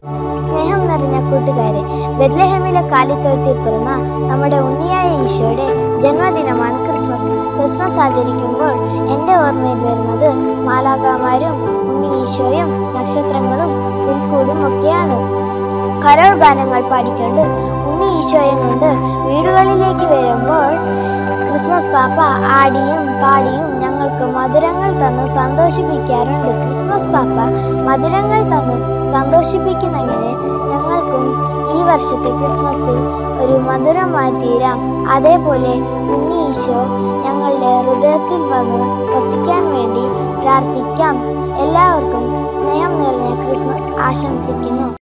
സ്നേഹം നിറഞ്ഞ കൂട്ടുകാരെ ബെത്ലഹേമിലെ കാലിത്തൊഴുത്തിൽ പിറന്ന നമ്മുടെ ഉണ്ണിയായ ഈശോയുടെ ജന്മദിനമാണ് ക്രിസ്മസ് ക്രിസ്മസ് ആചരിക്കുമ്പോൾ എൻ്റെ ഓർമ്മയിൽ വരുന്നത് മാലാകാമാരും ഉണ്ണി ഈശോയും നക്ഷത്രങ്ങളും പുൽക്കൂടും ഒക്കെയാണ് കരോൾ ഗാനങ്ങൾ പാടിക്കൊണ്ട് ഉണ്ണി ഈശോയെ കൊണ്ട് വീടുകളിലേക്ക് വരുമ്പോൾ ക്രിസ്മസ് പാപ്പ ആടിയും പാടിയും ഞങ്ങൾക്ക് മധുരങ്ങൾ തന്ന് സന്തോഷിപ്പിക്കാറുണ്ട് ക്രിസ്മസ് പാപ്പ മധുരങ്ങൾ തന്ന് സന്തോഷിപ്പിക്കുന്നങ്ങനെ ഞങ്ങൾക്കും ഈ വർഷത്തെ ക്രിസ്മസിൽ ഒരു മധുരമായി തീരാം അതേപോലെ ഉണ്ണി ഈശോ ഞങ്ങളുടെ ഹൃദയത്തിൽ വന്ന് വസിക്കാൻ വേണ്ടി പ്രാർത്ഥിക്കാം എല്ലാവർക്കും സ്നേഹം നിറഞ്ഞ ക്രിസ്മസ് ആശംസിക്കുന്നു